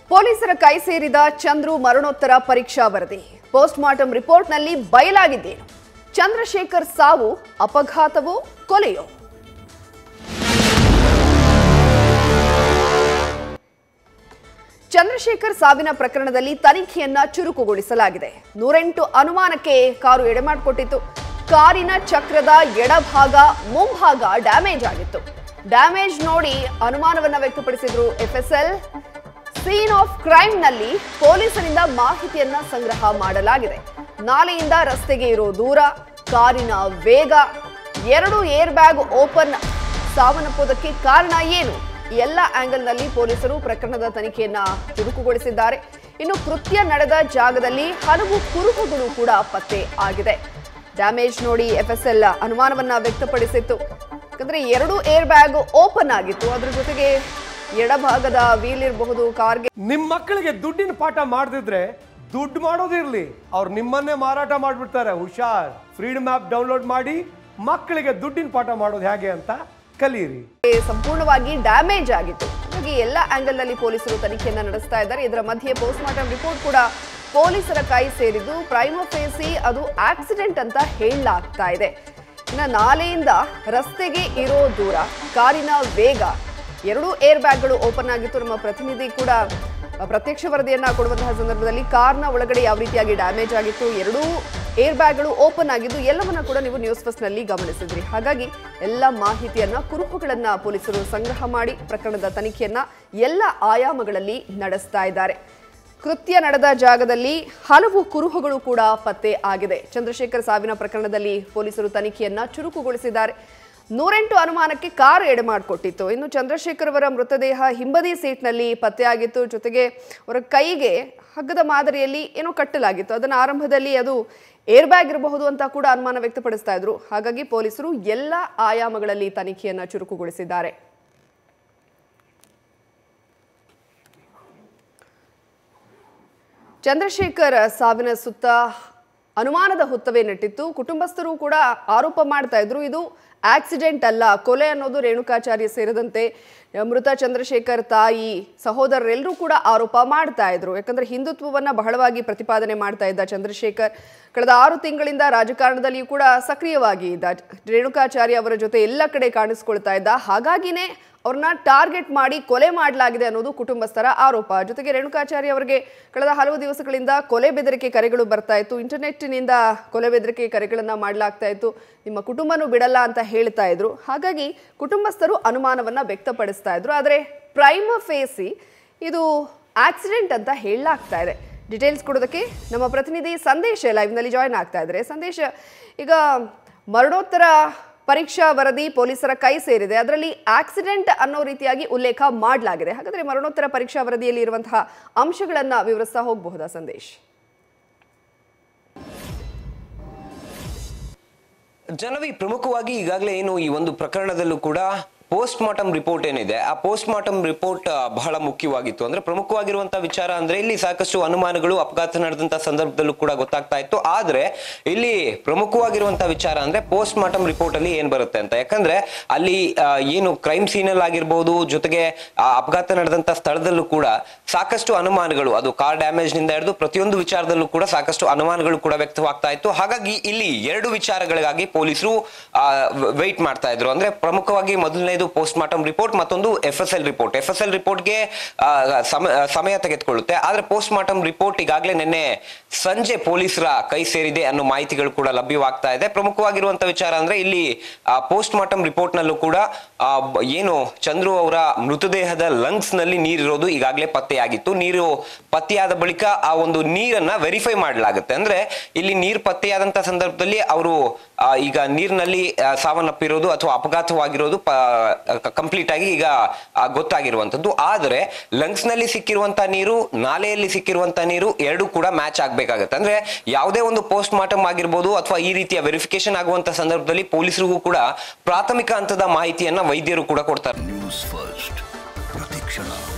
ಪೊಲೀಸರ ಕೈ ಸೇರಿದ ಚಂದ್ರು ಮರಣೋತ್ತರ ಪರೀಕ್ಷಾ ವರದಿ ಪೋಸ್ಟ್ ಮಾರ್ಟಂ ರಿಪೋರ್ಟ್ನಲ್ಲಿ ಬಯಲಾಗಿದ್ದೇನು ಚಂದ್ರಶೇಖರ್ ಸಾವು ಅಪಘಾತವೋ ಕೊಲೆಯೋ ಚಂದ್ರಶೇಖರ್ ಸಾವಿನ ಪ್ರಕರಣದಲ್ಲಿ ತನಿಖೆಯನ್ನ ಚುರುಕುಗೊಳಿಸಲಾಗಿದೆ ನೂರೆಂಟು ಅನುಮಾನಕ್ಕೆ ಕಾರು ಎಡೆಮಾಡಿಕೊಟ್ಟಿತ್ತು ಕಾರಿನ ಚಕ್ರದ ಎಡಭಾಗ ಮುಂಭಾಗ ಡ್ಯಾಮೇಜ್ ಆಗಿತ್ತು ಡ್ಯಾಮೇಜ್ ನೋಡಿ ಅನುಮಾನವನ್ನ ವ್ಯಕ್ತಪಡಿಸಿದ್ರು ಎಫ್ಎಸ್ಎಲ್ ಸೀನ್ ಆಫ್ ಕ್ರೈಮ್ ನಲ್ಲಿ ಪೊಲೀಸರಿಂದ ಮಾಹಿತಿಯನ್ನ ಸಂಗ್ರಹ ಮಾಡಲಾಗಿದೆ ನಾಲೆಯಿಂದ ರಸ್ತೆಗೆ ಇರೋ ದೂರ ಕಾರಿನ ವೇಗ ಎರಡು ಏರ್ ಬ್ಯಾಗ್ ಓಪನ್ ಸಾವನ್ನಪ್ಪುವುದಕ್ಕೆ ಕಾರಣ ಏನು ಈ ಎಲ್ಲ ಆಂಗಲ್ನಲ್ಲಿ ಪೊಲೀಸರು ಪ್ರಕರಣದ ತನಿಖೆಯನ್ನ ಚುರುಕುಗೊಳಿಸಿದ್ದಾರೆ ಇನ್ನು ಕೃತ್ಯ ನಡೆದ ಜಾಗದಲ್ಲಿ ಹಲವು ಕುರುಹುಗಳು ಕೂಡ ಪತ್ತೆ ಆಗಿದೆ ಡ್ಯಾಮೇಜ್ ನೋಡಿ ಎಫ್ಎಸ್ಎಲ್ ಅನುಮಾನವನ್ನ ವ್ಯಕ್ತಪಡಿಸಿತ್ತು ಯಾಕಂದ್ರೆ ಎರಡು ಏರ್ ಬ್ಯಾಗ್ ಓಪನ್ ಆಗಿತ್ತು ಅದ್ರ ಜೊತೆಗೆ ಎಡಭಾಗದ ವೀಲ್ ಇರಬಹುದು ಕಾರ್ಗೆ ನಿಮ್ ಮಕ್ಕಳಿಗೆ ದುಡ್ಡಿನ ಪಾಠ ಮಾಡದಿದ್ರೆ ದುಡ್ಡು ಮಾಡೋದಿರ್ಲಿ ಅವ್ರು ನಿಮ್ಮನ್ನೇ ಮಾರಾಟ ಮಾಡ್ಬಿಡ್ತಾರೆ ಹುಷಾರ್ ಫ್ರೀಡಮ್ ಆಪ್ ಡೌನ್ಲೋಡ್ ಮಾಡಿ ಮಕ್ಕಳಿಗೆ ದುಡ್ಡಿನ ಪಾಠ ಮಾಡೋದು ಹೇಗೆ ಅಂತ ಕಲೀರಿ ಸಂಪೂರ್ಣವಾಗಿ ಡ್ಯಾಮೇಜ್ ಆಗಿತ್ತು ಹಾಗಾಗಿ ಎಲ್ಲ ಆಂಗಲ್ ನಲ್ಲಿ ಪೊಲೀಸರು ತನಿಖೆಯನ್ನ ನಡೆಸ್ತಾ ಇದ್ದಾರೆ ಇದರ ಮಧ್ಯೆ ಪೋಸ್ಟ್ ಮಾರ್ಟಂ ರಿಪೋರ್ಟ್ ಕೂಡ ಪೊಲೀಸರ ಕೈ ಸೇರಿದ್ದು ಪ್ರೈಮೋಫೇಸಿ ಅದು ಆಕ್ಸಿಡೆಂಟ್ ಅಂತ ಹೇಳಲಾಗ್ತಾ ಇದೆ ಇನ್ನು ನಾಲೆಯಿಂದ ರಸ್ತೆಗೆ ಇರೋ ದೂರ ಕಾರಿನ ವೇಗ ಎರಡೂ ಏರ್ ಬ್ಯಾಗ್ಗಳು ಓಪನ್ ಆಗಿತ್ತು ನಮ್ಮ ಪ್ರತಿನಿಧಿ ಕೂಡ ಪ್ರತ್ಯಕ್ಷ ವರದಿಯನ್ನ ಕೊಡುವಂತಹ ಸಂದರ್ಭದಲ್ಲಿ ಕಾರ್ನ ಒಳಗಡೆ ಯಾವ ರೀತಿಯಾಗಿ ಡ್ಯಾಮೇಜ್ ಆಗಿತ್ತು ಎರಡೂ ಏರ್ ಬ್ಯಾಗ್ಗಳು ಓಪನ್ ಆಗಿದ್ದು ಎಲ್ಲವನ್ನ ಕೂಡ ನೀವು ನ್ಯೂಸ್ ಫಸ್ಟ್ ನಲ್ಲಿ ಗಮನಿಸಿದ್ರಿ ಹಾಗಾಗಿ ಎಲ್ಲ ಮಾಹಿತಿಯನ್ನ ಕುರುಹುಗಳನ್ನ ಪೊಲೀಸರು ಸಂಗ್ರಹ ಮಾಡಿ ಪ್ರಕರಣದ ತನಿಖೆಯನ್ನ ಎಲ್ಲ ಆಯಾಮಗಳಲ್ಲಿ ನಡೆಸ್ತಾ ಇದ್ದಾರೆ ಕೃತ್ಯ ನಡೆದ ಜಾಗದಲ್ಲಿ ಹಲವು ಕುರುಹುಗಳು ಕೂಡ ಪತ್ತೆ ಆಗಿದೆ ಚಂದ್ರಶೇಖರ್ ಸಾವಿನ ಪ್ರಕರಣದಲ್ಲಿ ಪೊಲೀಸರು ತನಿಖೆಯನ್ನ ಚುರುಕುಗೊಳಿಸಿದ್ದಾರೆ ನೂರೆಂಟು ಅನುಮಾನಕ್ಕೆ ಕಾರು ಎಡೆಮಾಡಿಕೊಟ್ಟಿತ್ತು ಇನ್ನು ಚಂದ್ರಶೇಖರ್ ಅವರ ಮೃತದೇಹ ಹಿಂಬದಿ ಸೀಟ್ನಲ್ಲಿ ಪತ್ತೆಯಾಗಿತ್ತು ಜೊತೆಗೆ ಅವರ ಕೈಗೆ ಹಗ್ಗದ ಮಾದರಿಯಲ್ಲಿ ಏನೋ ಕಟ್ಟಲಾಗಿತ್ತು ಅದನ್ನು ಆರಂಭದಲ್ಲಿ ಅದು ಏರ್ ಬ್ಯಾಗ್ ಇರಬಹುದು ಅಂತ ಕೂಡ ಅನುಮಾನ ವ್ಯಕ್ತಪಡಿಸ್ತಾ ಇದ್ರು ಹಾಗಾಗಿ ಪೊಲೀಸರು ಎಲ್ಲ ಆಯಾಮಗಳಲ್ಲಿ ತನಿಖೆಯನ್ನ ಚುರುಕುಗೊಳಿಸಿದ್ದಾರೆ ಚಂದ್ರಶೇಖರ್ ಸಾವಿನ ಸುತ್ತ ಅನುಮಾನದ ಹುತ್ತವೇ ನೆಟ್ಟಿತ್ತು ಕುಟುಂಬಸ್ಥರು ಕೂಡ ಆರೋಪ ಮಾಡ್ತಾ ಇದ್ರು ಇದು ಆಕ್ಸಿಡೆಂಟ್ ಅಲ್ಲ ಕೊಲೆ ಅನ್ನೋದು ರೇಣುಕಾಚಾರ್ಯ ಸೇರಿದಂತೆ ಮೃತ ಚಂದ್ರಶೇಖರ್ ತಾಯಿ ಸಹೋದರರೆಲ್ಲರೂ ಕೂಡ ಆರೋಪ ಮಾಡ್ತಾ ಇದ್ರು ಯಾಕಂದ್ರೆ ಹಿಂದುತ್ವವನ್ನ ಬಹಳವಾಗಿ ಪ್ರತಿಪಾದನೆ ಮಾಡ್ತಾ ಇದ್ದ ಚಂದ್ರಶೇಖರ್ ಕಳೆದ ಆರು ತಿಂಗಳಿಂದ ರಾಜಕಾರಣದಲ್ಲಿಯೂ ಕೂಡ ಸಕ್ರಿಯವಾಗಿ ಇದ್ದ ರೇಣುಕಾಚಾರ್ಯ ಅವರ ಜೊತೆ ಎಲ್ಲ ಕಡೆ ಕಾಣಿಸ್ಕೊಳ್ತಾ ಇದ್ದ ಹಾಗಾಗಿನೇ ಅವ್ರನ್ನ ಟಾರ್ಗೆಟ್ ಮಾಡಿ ಕೊಲೆ ಮಾಡಲಾಗಿದೆ ಅನ್ನೋದು ಕುಟುಂಬಸ್ಥರ ಆರೋಪ ಜೊತೆಗೆ ರೇಣುಕಾಚಾರ್ಯ ಅವರಿಗೆ ಕಳೆದ ಹಲವು ದಿವಸಗಳಿಂದ ಕೊಲೆ ಬೆದರಿಕೆ ಕರೆಗಳು ಬರ್ತಾ ಇತ್ತು ಇಂಟರ್ನೆಟ್ನಿಂದ ಕೊಲೆ ಬೆದರಿಕೆ ಕರೆಗಳನ್ನ ಮಾಡಲಾಗ್ತಾ ಇತ್ತು ನಿಮ್ಮ ಕುಟುಂಬನೂ ಬಿಡಲ್ಲ ಅಂತ ಹೇಳ್ತಾ ಇದ್ರು ಹಾಗಾಗಿ ಕುಟುಂಬಸ್ಥರು ಅನುಮಾನವನ್ನ ವ್ಯಕ್ತಪಡಿಸ್ತಾ ಇದ್ರು ಆದರೆ ಪ್ರೈಮ ಫೇಸಿ ಇದು ಆಕ್ಸಿಡೆಂಟ್ ಅಂತ ಹೇಳಲಾಗ್ತಾ ಇದೆ ಡೀಟೇಲ್ಸ್ ಕೊಡೋದಕ್ಕೆ ನಮ್ಮ ಪ್ರತಿನಿಧಿ ಸಂದೇಶ ಲೈವ್ನಲ್ಲಿ ಜಾಯ್ನ್ ಆಗ್ತಾ ಇದ್ದಾರೆ ಸಂದೇಶ ಈಗ ಮರಣೋತ್ತರ ಪರೀಕ್ಷಾ ವರದಿ ಪೊಲೀಸರ ಕೈ ಸೇರಿದೆ ಅದರಲ್ಲಿ ಆಕ್ಸಿಡೆಂಟ್ ಅನ್ನೋ ರೀತಿಯಾಗಿ ಉಲ್ಲೇಖ ಮಾಡಲಾಗಿದೆ ಹಾಗಾದ್ರೆ ಮರಣೋತ್ತರ ಪರೀಕ್ಷಾ ವರದಿಯಲ್ಲಿ ಇರುವಂತಹ ಅಂಶಗಳನ್ನ ವಿವರಿಸ್ತಾ ಹೋಗಬಹುದಾ ಸಂದೇಶ್ ಜನವಿ ಪ್ರಮುಖವಾಗಿ ಈಗಾಗಲೇ ಏನು ಈ ಒಂದು ಪ್ರಕರಣದಲ್ಲೂ ಕೂಡ ಪೋಸ್ಟ್ ಮಾರ್ಟಮ್ ರಿಪೋರ್ಟ್ ಏನಿದೆ ಆ ಪೋಸ್ಟ್ ಮಾರ್ಟಮ್ ರಿಪೋರ್ಟ್ ಬಹಳ ಮುಖ್ಯವಾಗಿತ್ತು ಅಂದ್ರೆ ಪ್ರಮುಖವಾಗಿರುವಂತಹ ವಿಚಾರ ಅಂದ್ರೆ ಇಲ್ಲಿ ಸಾಕಷ್ಟು ಅನುಮಾನಗಳು ಅಪಘಾತ ನಡೆದಂತ ಸಂದರ್ಭದಲ್ಲೂ ಕೂಡ ಗೊತ್ತಾಗ್ತಾ ಇತ್ತು ಆದ್ರೆ ಇಲ್ಲಿ ಪ್ರಮುಖವಾಗಿರುವಂತಹ ವಿಚಾರ ಅಂದ್ರೆ ಪೋಸ್ಟ್ ಮಾರ್ಟಮ್ ರಿಪೋರ್ಟ್ ಅಲ್ಲಿ ಏನ್ ಬರುತ್ತೆ ಅಂತ ಯಾಕಂದ್ರೆ ಅಲ್ಲಿ ಆ, ಏನು ಕ್ರೈಮ್ ಸೀನ್ ಅಲ್ಲಿ ಆಗಿರ್ಬೋದು ಜೊತೆಗೆ ಆ ಅಪಘಾತ ನಡೆದಂತ ಸ್ಥಳದಲ್ಲೂ ಕೂಡ ಸಾಕಷ್ಟು ಅನುಮಾನಗಳು ಅದು ಕಾರ್ ಡ್ಯಾಮೇಜ್ ನಿಂದ ಹಿಡಿದು ಪ್ರತಿಯೊಂದು ವಿಚಾರದಲ್ಲೂ ಕೂಡ ಸಾಕಷ್ಟು ಅನುಮಾನಗಳು ಕೂಡ ವ್ಯಕ್ತವಾಗ್ತಾ ಇತ್ತು ಹಾಗಾಗಿ ಇಲ್ಲಿ ಎರಡು ವಿಚಾರಗಳಿಗಾಗಿ ಪೊಲೀಸರು ವೆಯ್ಟ್ ಮಾಡ್ತಾ ಇದ್ರು ಅಂದ್ರೆ ಪ್ರಮುಖವಾಗಿ ಮೊದಲನೇದು ಪೋಸ್ಟ್ ಮಾರ್ಟಮ್ ರಿಪೋರ್ಟ್ ಮತ್ತೊಂದು F S L report F S L ರಿಪೋರ್ಟ್ಗೆ ಸಮಯ ತೆಗೆದುಕೊಳ್ಳುತ್ತೆ ಆದ್ರೆ ಪೋಸ್ಟ್ ಮಾರ್ಟಮ್ ರಿಪೋರ್ಟ್ ಈಗಾಗಲೇ ನಿನ್ನೆ ಸಂಜೆ ಪೊಲೀಸರ ಕೈ ಸೇರಿದೆ ಅನ್ನೋ ಮಾಹಿತಿಗಳು ಕೂಡ ಲಭ್ಯವಾಗ್ತಾ ಇದೆ ಪ್ರಮುಖವಾಗಿರುವಂತ ವಿಚಾರ ಅಂದ್ರೆ ಇಲ್ಲಿ ಪೋಸ್ಟ್ ಮಾರ್ಟಮ್ ರಿಪೋರ್ಟ್ ನಲ್ಲೂ ಕೂಡ ಆ, ಬ- ಏನು ಚಂದ್ರು ಅವರ ಮೃತದೇಹದ ಲಂಗ್ಸ್ ನಲ್ಲಿ ನೀರಿರೋದು ಈಗಾಗಲೇ ಪತ್ತೆಯಾಗಿತ್ತು ನೀರು ಪತ್ತೆಯಾದ ಬಳಿಕ ಆ ಒಂದು ನೀರನ್ನ ವೆರಿಫೈ ಮಾಡಲಾಗುತ್ತೆ ಅಂದ್ರೆ ಇಲ್ಲಿ ನೀರು ಪತ್ತೆಯಾದಂತ ಸಂದರ್ಭದಲ್ಲಿ ಅವರು ಈಗ ನೀರಿನಲ್ಲಿ ಆ, ಸಾವನ್ನಪ್ಪಿರೋದು ಅಥವಾ ಅಪಘಾತವಾಗಿರೋದು ಕಂಪ್ಲೀಟ್ ಆಗಿ ಈಗ ಆ, ಗೊತ್ತಾಗಿರುವಂತದ್ದು ಆದರೆ ಲಂಗ್ಸ್ ನಲ್ಲಿ ಸಿಕ್ಕಿರುವಂತ ನೀರು ನಾಲೆಯಲ್ಲಿ ಸಿಕ್ಕಿರುವಂತ ನೀರು ಎರಡೂ ಕೂಡ ಮ್ಯಾಚ್ ಆಗ್ಬೇಕಾಗತ್ತೆ ಅಂದ್ರೆ ಯಾವುದೇ ಒಂದು ಪೋಸ್ಟ್ ಮಾರ್ಟಮ್ ಆಗಿರ್ಬೋದು ಅಥವಾ ಈ ರೀತಿಯ ವೆರಿಫಿಕೇಶನ್ ಆಗುವಂತ ಸಂದರ್ಭದಲ್ಲಿ ಪೊಲೀಸರಿಗೂ ಕೂಡ ಪ್ರಾಥಮಿಕ ಹಂತದ ಮಾಹಿತಿಯನ್ನ ವೈದ್ಯರು ಕೂಡ ಕೊಡ್ತಾರೆ ನ್ಯೂಸ್ ಫಸ್ಟ್ ಪ್ರತಿಕ್ಷಣ